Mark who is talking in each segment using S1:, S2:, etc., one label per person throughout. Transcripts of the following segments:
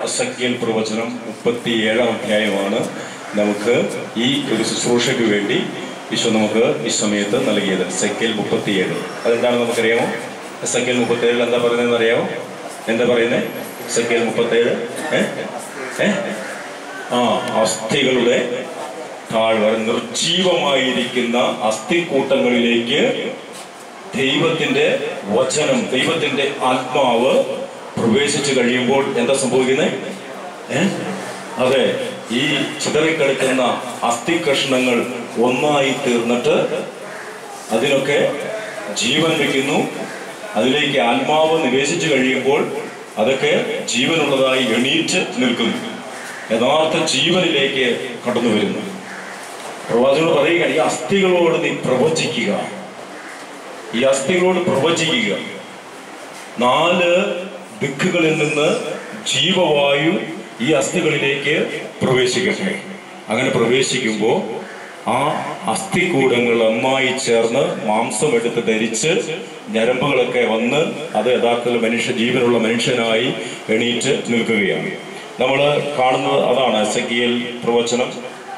S1: എസക്കിയൽ പ്രവചനം മുപ്പത്തി ഏഴാം അധ്യായമാണ് നമുക്ക് ഈ ഒരു ശുശ്രൂഷയ്ക്ക് വേണ്ടി ഈശോ നമുക്ക് ഈ സമയത്ത് നൽകിയത് എസക്കിയൽ മുപ്പത്തിയേഴ് അതെന്താണെന്ന് നമുക്കറിയാമോ എസക്കിയൽ മുപ്പത്തേഴിൽ എന്താ പറയുന്നതെന്ന് അറിയാമോ എന്താ പറയുന്നത് എസക്കിയൽ മുപ്പത്തേഴ് ഏ ഏ ആ അസ്ഥികളുടെ താഴ്വര നിർജീവമായിരിക്കുന്ന അസ്ഥിക്കൂട്ടങ്ങളിലേക്ക് ദൈവത്തിന്റെ വചനം ദൈവത്തിന്റെ ആത്മാവ് പ്രവേശിച്ചു കഴിയുമ്പോൾ എന്താ സംഭവിക്കുന്നത് ഏ അതെ ഈ ചിതറിക്കിടക്കുന്ന അസ്ഥി കഷ്ണങ്ങൾ ഒന്നായി തീർന്നിട്ട് അതിനൊക്കെ ജീവൻ വയ്ക്കുന്നു അതിലേക്ക് ആത്മാവ് നിവേശിച്ചു കഴിയുമ്പോൾ അതൊക്കെ ജീവനുള്ളതായി എണീറ്റ് നിൽക്കുന്നു യഥാർത്ഥ ജീവനിലേക്ക് കടന്നു വരുന്നു പ്രവാചകൻ പറയുകയാണ് ഈ അസ്ഥികളോട് നീ പ്രവചിക്കുക ഈ അസ്ഥികളോട് പ്രവചിക്കുക നാല് ദിക്കുകളിൽ നിന്ന് ജീവവായു ഈ അസ്ഥികളിലേക്ക് പ്രവേശിക്കട്ടെ അങ്ങനെ പ്രവേശിക്കുമ്പോൾ ആ അസ്ഥികൂടങ്ങൾ ഒന്നായി ചേർന്ന് മാംസം എടുത്ത് ധരിച്ച് ഞരമ്പുകളൊക്കെ വന്ന് അത് യഥാർത്ഥത്തിൽ മനുഷ്യ ജീവനുള്ള മനുഷ്യനായി എണീറ്റ് നിൽക്കുകയാണ് നമ്മൾ കാണുന്നത് അതാണ് എസക്കിയൽ പ്രവചനം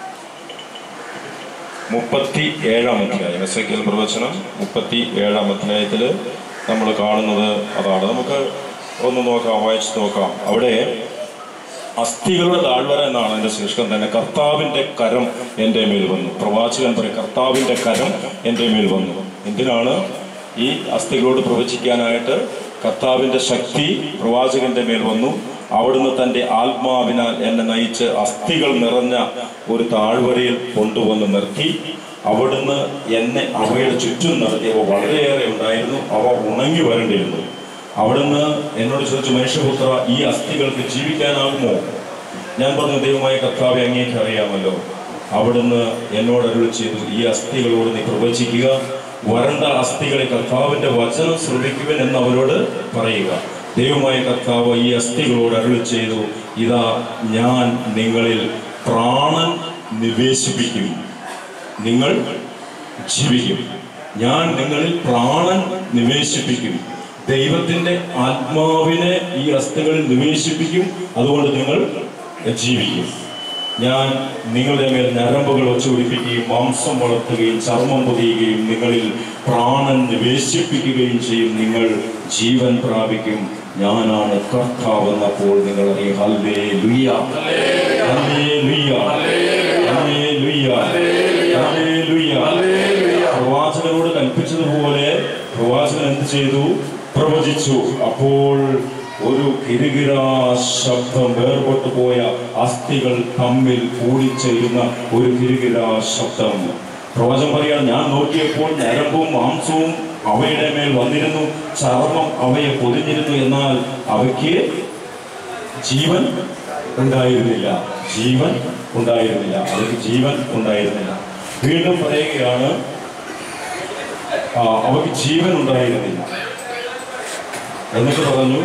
S1: മുപ്പത്തി ഏഴാം അധ്യായം എസ് എ പ്രവചനം മുപ്പത്തി ഏഴാം അധ്യായത്തിൽ നമ്മൾ കാണുന്നത് അതാണ് നമുക്ക് ഒന്ന് നോക്കാം വായിച്ചു നോക്കാം അവിടെ അസ്ഥികളുടെ താഴ്വര എന്നാണ് എൻ്റെ ശീർഷകം തന്നെ കർത്താവിൻ്റെ കരം എൻ്റെ മേൽ വന്നു പ്രവാചകൻ പറയും കർത്താവിൻ്റെ കരം എൻ്റെ മേൽ വന്നു എന്തിനാണ് ഈ അസ്ഥികളോട് പ്രവചിക്കാനായിട്ട് കർത്താവിൻ്റെ ശക്തി പ്രവാചകന്റെ മേൽ വന്നു അവിടുന്ന് തൻ്റെ ആത്മാവിനാൽ എന്നെ നയിച്ച് അസ്ഥികൾ നിറഞ്ഞ ഒരു താഴ്വരയിൽ കൊണ്ടുവന്ന് നിർത്തി അവിടുന്ന് എന്നെ അവയുടെ ചുറ്റും നടത്തിയവ വളരെയേറെ ഉണ്ടായിരുന്നു അവ ഉണങ്ങി വരണ്ടിരുന്നു അവിടുന്ന് എന്നോട് ചോദിച്ചു മനുഷ്യപുത്ര ഈ അസ്ഥികൾക്ക് ജീവിക്കാനാകുമോ ഞാൻ പറഞ്ഞു ദൈവമായ കർത്താവെ അങ്ങേക്ക് അറിയാമല്ലോ അവിടുന്ന് എന്നോട് അരുളി ചെയ്തു ഈ അസ്ഥികളോട് നീ പ്രവചിക്കുക വരണ്ട അസ്ഥികളെ കർത്താവിന്റെ വചനം ശ്രമിക്കുവൻ എന്ന് അവരോട് പറയുക ദൈവമായ കർത്താവ് ഈ അസ്ഥികളോട് അരുളി ചെയ്തു ഇതാ ഞാൻ നിങ്ങളിൽ പ്രാണൻ നിവേശിപ്പിക്കും നിങ്ങൾ ജീവിക്കും ഞാൻ നിങ്ങളിൽ പ്രാണൻ നിവേശിപ്പിക്കും ദൈവത്തിന്റെ ആത്മാവിനെ ഈ അസ്ഥികളിൽ നിവേശിപ്പിക്കും അതുകൊണ്ട് നിങ്ങൾ ജീവിക്കും ഞാൻ നിങ്ങളുടെ മേൽ ഞരമ്പുകൾ വെച്ചുപിടിപ്പിക്കുകയും മാംസം വളർത്തുകയും ചർമ്മം പൊതിയുകയും നിങ്ങളിൽ പ്രാണൻ നിവേശിപ്പിക്കുകയും ചെയ്യും നിങ്ങൾ ജീവൻ പ്രാപിക്കും ഞാനാണ് കർത്താവെന്നപ്പോൾ നിങ്ങൾ അറിയും ഹല്ലേ ലുയ്യ ഹല്ലേ ലുയ്യ ഹല്ലേ ലുയ്യ ഹല്ലേ ലുയ്യ പ്രവാചകനോട് കൽപ്പിച്ചതുപോലെ പ്രവാചകൻ എന്ത് ചെയ്തു പ്രവചിച്ചു അപ്പോൾ ഒരു കിരുകിരാ ശബ്ദം വേർപെട്ടു പോയ അസ്ഥികൾ തമ്മിൽ കൂടിച്ചേരുന്ന ഒരു കിരുകിരാ ശബ്ദം പ്രവാചകൻ പറയാണ് ഞാൻ നോക്കിയപ്പോൾ ഞരമ്പും മാംസവും അവയുടെ മേൽ വന്നിരുന്നു ചർമ്മം അവയെ പൊതിഞ്ഞിരുന്നു എന്നാൽ അവയ്ക്ക് ജീവൻ ഉണ്ടായിരുന്നില്ല ജീവൻ ഉണ്ടായിരുന്നില്ല അവർക്ക് ജീവൻ ഉണ്ടായിരുന്നില്ല വീണ്ടും പറയുകയാണ് ആ, അവർക്ക് ജീവൻ ഉണ്ടായിരുന്നില്ല എന്നിട്ട് പറഞ്ഞു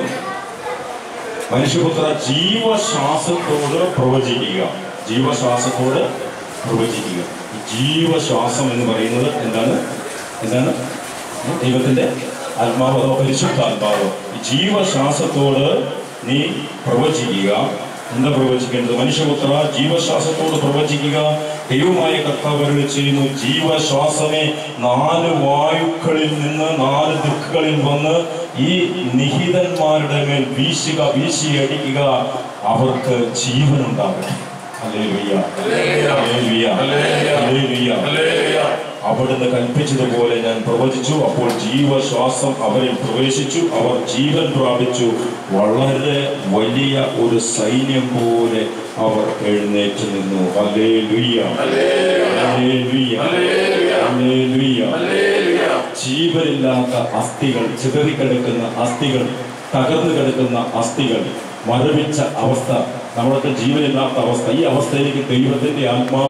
S1: മനുഷ്യപുത്ര ജീവശ്വാസത്തോട് പ്രവചിക്കുക ജീവശ്വാസത്തോട് പ്രവചിക്കുക ഈ ജീവശ്വാസം എന്ന് പറയുന്നത് എന്താണ് എന്താണ് ദൈവത്തിന്റെ ആത്മാവ് അതോ പരിശുദ്ധ ആത്മാവ് ഈ ജീവശ്വാസത്തോട് നീ പ്രവചിക്കുക എന്താ പ്രവചിക്കേണ്ടത് മനുഷ്യപുത്ര ജീവശ്വാസത്തോട് പ്രവചിക്കുക ദൈവമായ കർത്താവരുടെ ചെയ്യുന്നു ജീവശ്വാസമേ നാല് വായുക്കളിൽ നിന്ന് നാല് ദിക്കുകളിൽ വന്ന് ഈ നിഹിതന്മാരുടെ മേൽ വീശുക വീശിയടിക്കുക അവർക്ക് ജീവനുണ്ടാകട്ടെ ഹല്ലേലൂയ. ഹല്ലേലൂയ. ഹല്ലേലൂയ. അവിടുന്ന് കൽപ്പിച്ചതുപോലെ ഞാൻ പ്രവചിച്ചു അപ്പോൾ ജീവശ്വാസം അവരിൽ പ്രവേശിച്ചു അവർ ജീവൻ പ്രാപിച്ചു വളരെ വലിയ ഒരു സൈന്യം പോലെ അവർ എഴുന്നേറ്റ് നിന്നു ഹല്ലേലൂയ. ഹല്ലേലൂയ. ഹല്ലേലൂയ. ജീവനില്ലാത്ത അസ്ഥികൾ ചിതറിക്കിടക്കുന്ന അസ്ഥികൾ തകർന്നു കിടക്കുന്ന അസ്ഥികൾ മരവിച്ച അവസ്ഥ നമ്മളൊക്കെ ജീവനില്ലാത്ത അവസ്ഥ ഈ അവസ്ഥയിലേക്ക് ദൈവത്തിന്റെ ആത്മാവ്